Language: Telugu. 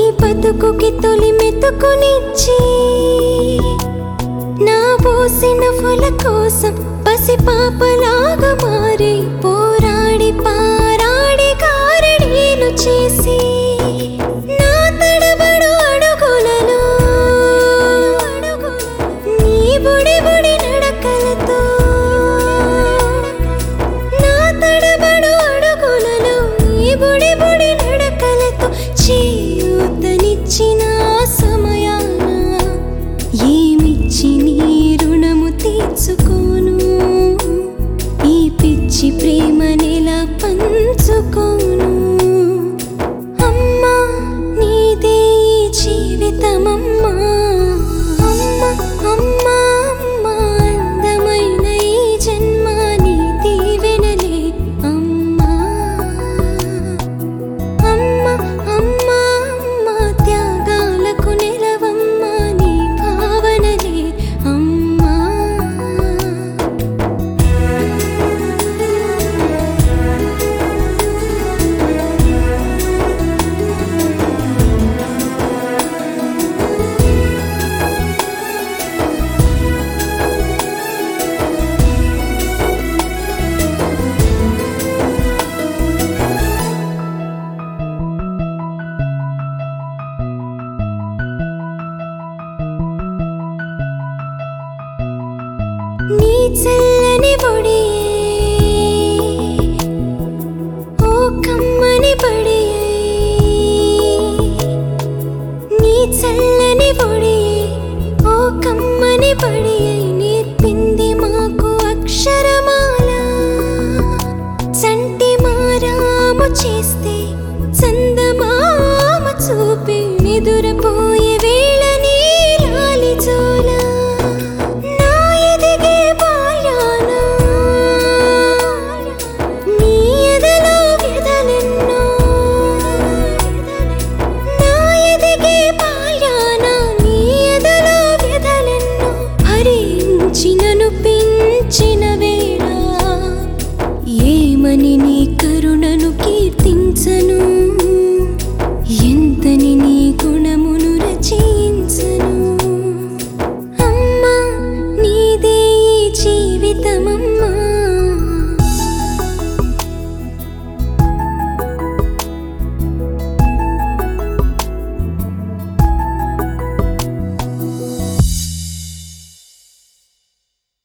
బతుకుకి తొలి మెతుకునిచ్చి నా పోసిన ఫల కోసం పసి పాపలాగా మారి పోరాడి పారాడి కారడీలు చేసి నా తడబడు అడుగులలో నీ బుడి బుడి నడకలతో నా తడబడు అడుగులలో నీ బుడి బుడి నడకలతో చేయూతనిచ్చిన ఆ సమయాన ఏమిచ్చి నీ రుణము తీర్చుకోను ఈ పిచ్చి ప్రేమనెలా పంచుకోను అమ్మా నీదే ఈ జీవితమమ్మా అమ్మ అమ్మా అమ్మా అందమైన ఈ జన్మ నీ దీవెనలే అమ్మా అమ్మ అమ్మ అమ్మ త్యాగాలకు నిలవమ్మ నీ భావనలే అమ్మా నీ చల్లని ఒడి